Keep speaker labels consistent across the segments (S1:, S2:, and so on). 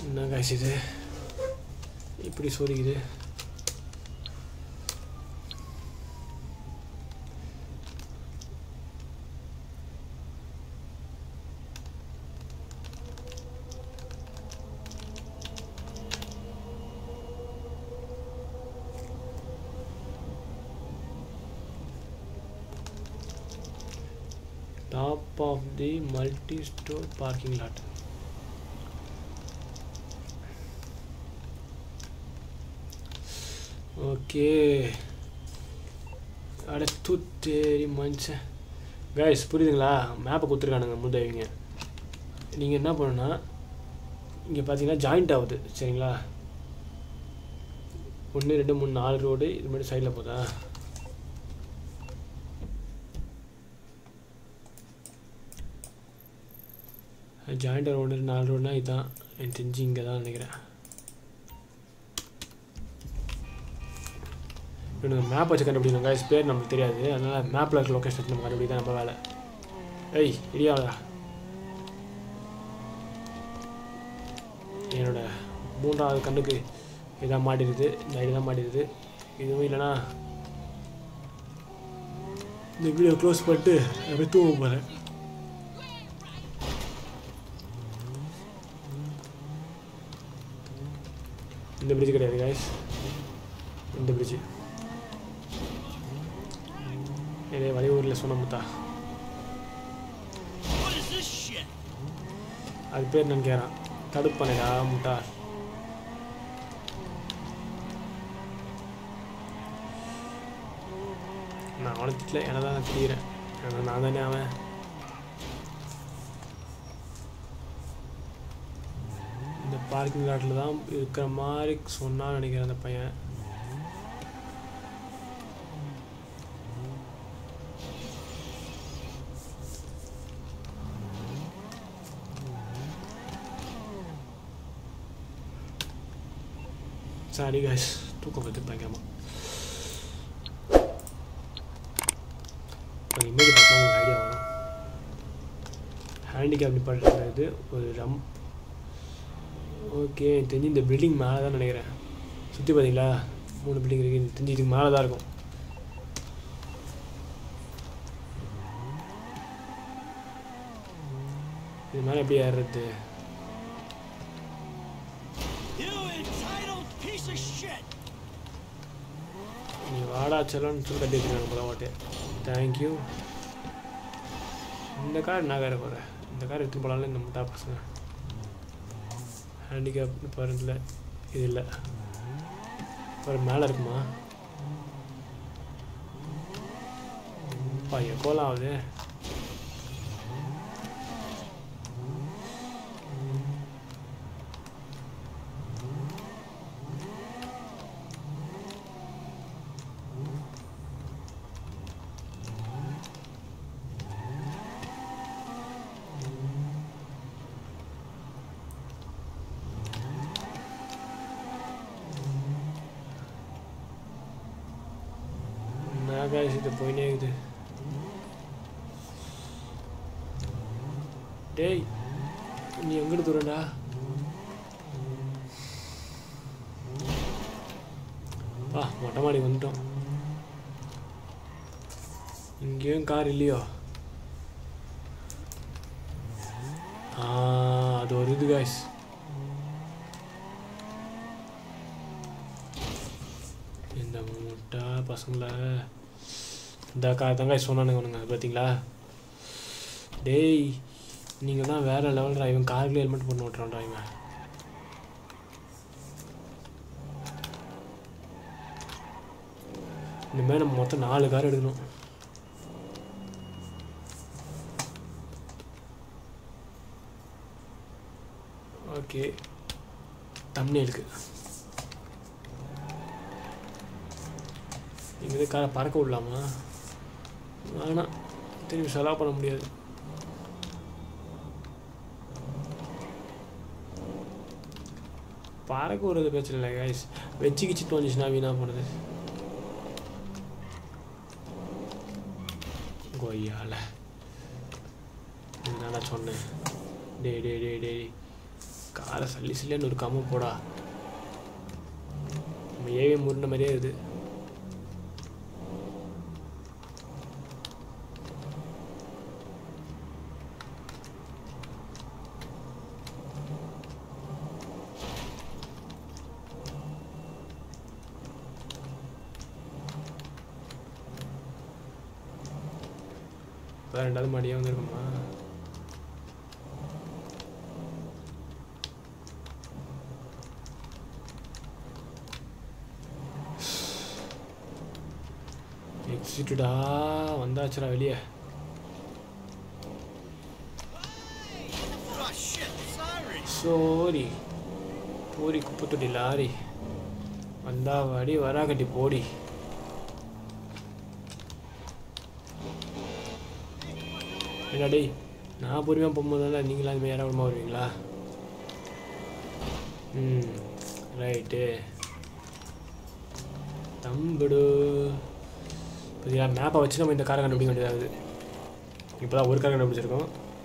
S1: என்ன காசு இது இப்படி சோதிக்குது top of the multi store parking lot okay அடுத்து தேடி மனுஷன் கைஸ் புரியுதுங்களா மேப்பை கொடுத்துருக்கானுங்க முதவிங்க நீங்கள் என்ன பண்ணணும்னா இங்கே பார்த்தீங்கன்னா ஜாயிண்ட் ஆகுது சரிங்களா ஒன்று ரெண்டு மூணு நாலு ரோடு இது மாதிரி சைடில் போதா ஜாயிண்ட் ரோடு நாலு ரோடுனா இதுதான் எனக்கு தெரிஞ்சு இங்கே தான் நினைக்கிறேன் இவனுக்கு மேப் வச்சு கண்டுபிடிக்கணும் guys பேர் நமக்கு தெரியாது அதனால் மேப்பில் இருக்க லொக்கேஷன் வச்சு நம்ம கண்டுபிடிக்க நம்ம வேலை ஏய் இடியாவதா என்னோட மூன்றாவது கண்ணுக்கு இதாக மாட்டிடுது இந்த ஐடி தான் மாட்டிடுது இதுவும் இல்லைன்னா இந்த வீடியோ க்ளோஸ் பண்ணிட்டு அப்படியே தூங்க போகிறேன் இந்த பிரிட்ஜ் கிடையாது guys இந்த பிரிட்ஜ் இதே வலியூரில் சொன்ன முத்தா
S2: What is this shit?
S1: அது பேர் என்னன்னு கேட்குறான் தடுப்பணைடா முட்டா நான் அவனை திட்டல என்ன தான் திரிகிறேன் ஏன்னா நான் தானே அவன் இந்த பார்க்கிங் லாட்டில் தான் இருக்கிற மாதிரி சொன்னான்னு நினைக்கிறேன் அந்த பையன் சாரி guys தூக்கம் வருது பயங்கரமாக இப்போ இமேஜ் பார்த்தா உங்களுக்கு ஐடியா வரும் ஹேண்டிகேப் நிப்பாட்டுறது இது ஒரு ரம் ஓகே எனக்கு தெரிஞ்சு இந்த பில்டிங் மேலே தான் நினைக்கிறேன் சுற்றி பார்த்தீங்களா மூணு பில்டிங் இருக்குது எனக்கு தெரிஞ்சு இதுக்கு மேலே தான் இருக்கும் இது மேலே எப்படி ஏறுறது
S2: You entitled piece of shit!
S1: நீ வாடா செல்லன்னு சொல்லி கட்டி வச்சுருக்காங்க போல ஓட்டு தேங்க்யூ இந்த கார் என்ன கார் போகிற இந்த கார் எடுத்து போகலான்னு இந்த முட்டா பசங்க ஹேண்டிகேப் பாருங்கள இது இல்லை பாரு மேலே இருக்குமா பா எப்போலாம் ஆகுது நான் காய்ச்சி இது போயினே இருக்குது டேய் நீ எங்கிட்டு தூரண்டா பா மொட்டை மாடி வந்துட்டோம் இங்கேயும் கார் இல்லையோ ஆ அது ஒரு இது காய்ஸ் இந்த முட்டா பசங்கள இந்த கார் தங்காய் சொன்னானுங்க ஒன்றுங்க பார்த்தீங்களா டேய் நீங்கள் தான் வேறு லெவல் இவன் கார்லேயே ஹெல்மெட் போட்டு ஓட்டுறான்டா இவன் இனிமேல் நம்ம மொத்தம் நாலு கார் எடுக்கணும் ஓகே தம்னேலுக்கு இங்கே காரை பறக்க விடலாமா வேணாம் திரும்பி செலவு பண்ண முடியாது பறக்க விடுறது பிரச்சனை இல்லை கைஸ் வச்சு கிச்சிட்டு வந்துச்சுன்னா வீணாக போனது கொய்யால என்னடா சொன்னேன் டே டே டே டே காரை சல்லி சல்லின்னு ஒரு கம்மு போடா நம்ம ஏவே முருண்ட மாதிரியே இருக்குது இப்போ ரெண்டாவது மாடியாக வந்துருக்குமா எக்ஸிட்டுடா வந்தாச்சுடா வெளியே
S2: Oh shit, sorry.
S1: சோரி பூரி குப்பை தொட்டி லாரி வந்தா வாடி வரா கட்டி போடி என்ன டேய் நான் பொறுமையாக போகும்போதெல்லாம் நீங்களா அது மாதிரி ஏறாம வருவீங்களா ம் ரைட்டு தம்புடு இப்போ மேப்பை வச்சு நம்ம இந்த காரை கண்டுபிடிக்க வேண்டியதாகுது இப்போ தான் ஒரு கார் கண்டுபிடிச்சிருக்கோம்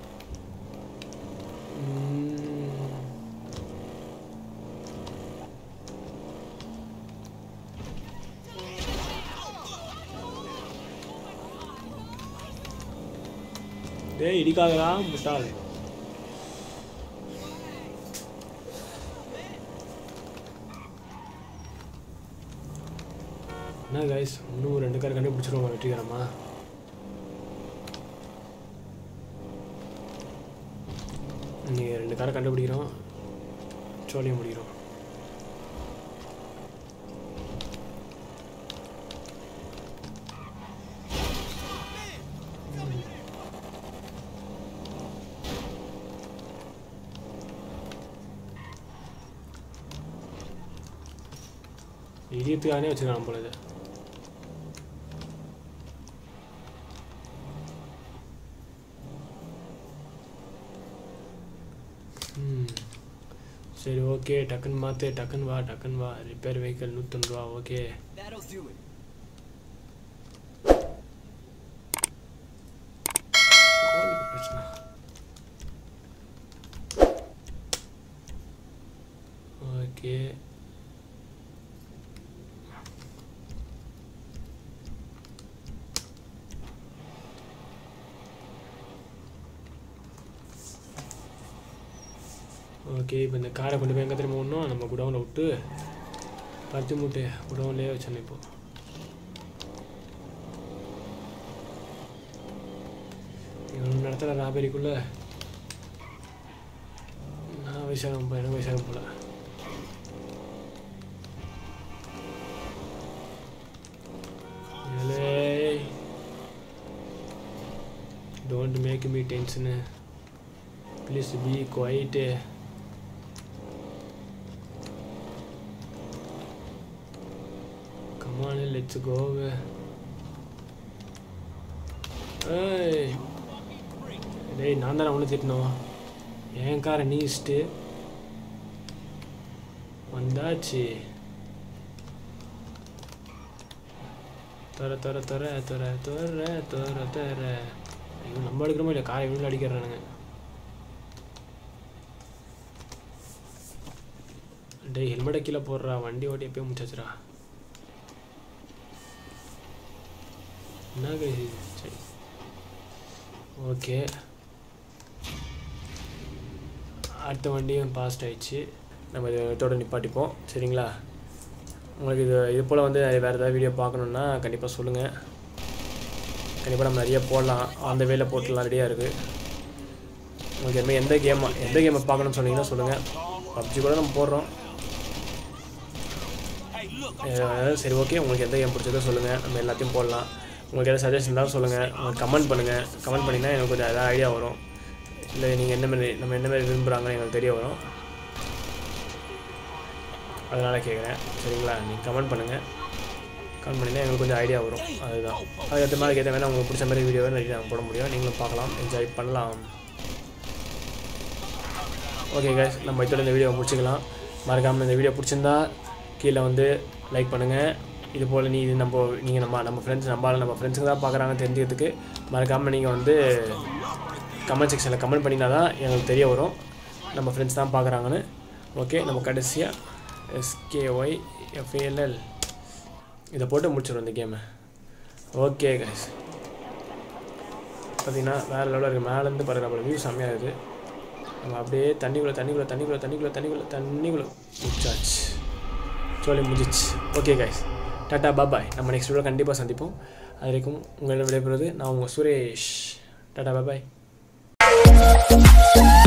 S1: ம். டேய் இடிக்காதடா முட்டாள் என்ன கைஸ் இன்னும் ரெண்டு கார் கண்டுபிடிச்சிருவோமா வெற்றிகரமா நீங்கள் ரெண்டு காரை கண்டுபிடிக்கிறோம் சோழியம் முடிக்கிறோம் இடியத்துக்கானே வச்சுக்கலாம் போல இது ம் சரி ஓகே டக்குன்னு மாற்று டக்குன்னு வா டக்குன்னு வா ரிப்பேர் வெஹிக்கிள் நூற்றொன்று ரூபா ஓகே
S2: That'll do it.
S1: கோழிக்கு பிரச்சனை ஓகே ஓகே இப்போ இந்த காரை கொண்டு போய் எங்கே திரும்ப ஒன்றும் நம்ம குடவுனில் விட்டு பருத்தி மூட்டை குடவுன்லேயே வச்சோம் இப்போ இவன் நடத்துகிற ராபரிக்குள்ள நான் வயசாகும் போல எனக்கு வயசாகும் போல don't make me tension please be quiet come on let's go ஏய் டேய் நான் தானே ஒன்று திட்டணும் என் காரை நீ இஷ்டு வந்தாச்சு தர தர தர தர தர தர தர ஐயோ நம்ம எடுக்கிறோமோ இல்லை காரை இவங்க அடிக்கிறானுங்க டேய் ஹெல்மெட்டை கீழே போடுறா வண்டி ஓட்டி எப்பயும் முடிச்சாச்சுடா என்ன guys இது சரி ஓகே அடுத்த வண்டியும் பாஸ்ட் ஆயிடுச்சு நம்ம இது இதோட நிப்பாட்டிப்போம் சரிங்களா உங்களுக்கு இது இது போல் வந்து வேறு ஏதாவது வீடியோ பார்க்கணுன்னா கண்டிப்பாக சொல்லுங்கள் கண்டிப்பாக நம்ம நிறைய போடலாம் அந்த வேலை போட்டுலாம் ரெடியாக இருக்குது உங்களுக்கு எதுவுமே எந்த கேம் எந்த கேமை பார்க்கணும்னு சொன்னீங்கன்னா சொல்லுங்கள் பப்ஜி கூட நம்ம போடுறோம்
S2: Hey, look,
S1: அஹ் சரி ஓகே உங்களுக்கு எந்த கேம் பிடிச்சதோ சொல்லுங்கள் நம்ம எல்லாத்தையும் போடலாம் உங்களுக்கு எதாவது சஜஷன் இருந்தாலும் சொல்லுங்கள் உங்களுக்கு கமெண்ட் பண்ணுங்கள் கமெண்ட் பண்ணிங்கன்னா எனக்கு கொஞ்சம் எதாவது ஐடியா வரும் இல்லை நீங்கள் என்ன மாதிரி நம்ம என்ன மாதிரி விரும்புகிறாங்கன்னு எனக்கு தெரிய வரும் அதனால் கேட்குறேன் சரிங்களா நீங்கள் கமெண்ட் பண்ணுங்கள் கமெண்ட் பண்ணிங்கன்னா எங்களுக்கு கொஞ்சம் ஐடியா வரும் அதுதான் அதுக்கேற்ற மாதிரி ஏற்ற வேணால் உங்களுக்கு பிடிச்ச மாதிரி வீடியோவை நிறைய நாங்கள் போட முடியும் நீங்களும் பார்க்கலாம் என்ஜாய் பண்ணலாம் ஓகே guys நம்ம இதோட இந்த வீடியோவை முடிச்சுக்கலாம் மறக்காமல் இந்த வீடியோ பிடிச்சிருந்தா கீழே வந்து லைக் பண்ணுங்கள் இது போல் நீ இது நம்ம நீங்கள் நம்ம நம்ம ஃப்ரெண்ட்ஸ் நம்ம நம்ம ஃப்ரெண்ட்ஸுங்க தான் பார்க்குறாங்க தெரிஞ்சுக்கிறதுக்கு மறக்காமல் நீங்கள் வந்து கமெண்ட் செக்ஷனில் கமெண்ட் பண்ணினா தான் எங்களுக்கு தெரிய வரும் நம்ம ஃப்ரெண்ட்ஸ் தான் பார்க்குறாங்கன்னு ஓகே நம்ம கடைசியாக எஸ்கேஒய் எஃப்ஏஎல்எல் இதை போட்டு முடிச்சிடும் இந்த கேமை ஓகே கைஸ் பார்த்தீங்கன்னா வேறு லெவலில் இருக்குது மேலேருந்து பாருங்க நம்மளோட வியூ செம்மையாக இருக்குது நம்ம அப்படியே தண்ணிக்குள்ளே தண்ணிக்குள்ளே தண்ணிக்குள்ளே தண்ணிக்குள்ளே தண்ணிக்குள்ளே தண்ணிக்குள்ளே முடிச்சாச்சு சொல்லி முடிஞ்சிச்சு ஓகே கைஸ் டாட்டா பாபாய் நம்ம நெக்ஸ்ட் வீடியோ கண்டிப்பாக சந்திப்போம் அது வரைக்கும் உங்களிடம் விடைபெறுவது நான் உங்கள் சுரேஷ் டாட்டா பாபாய்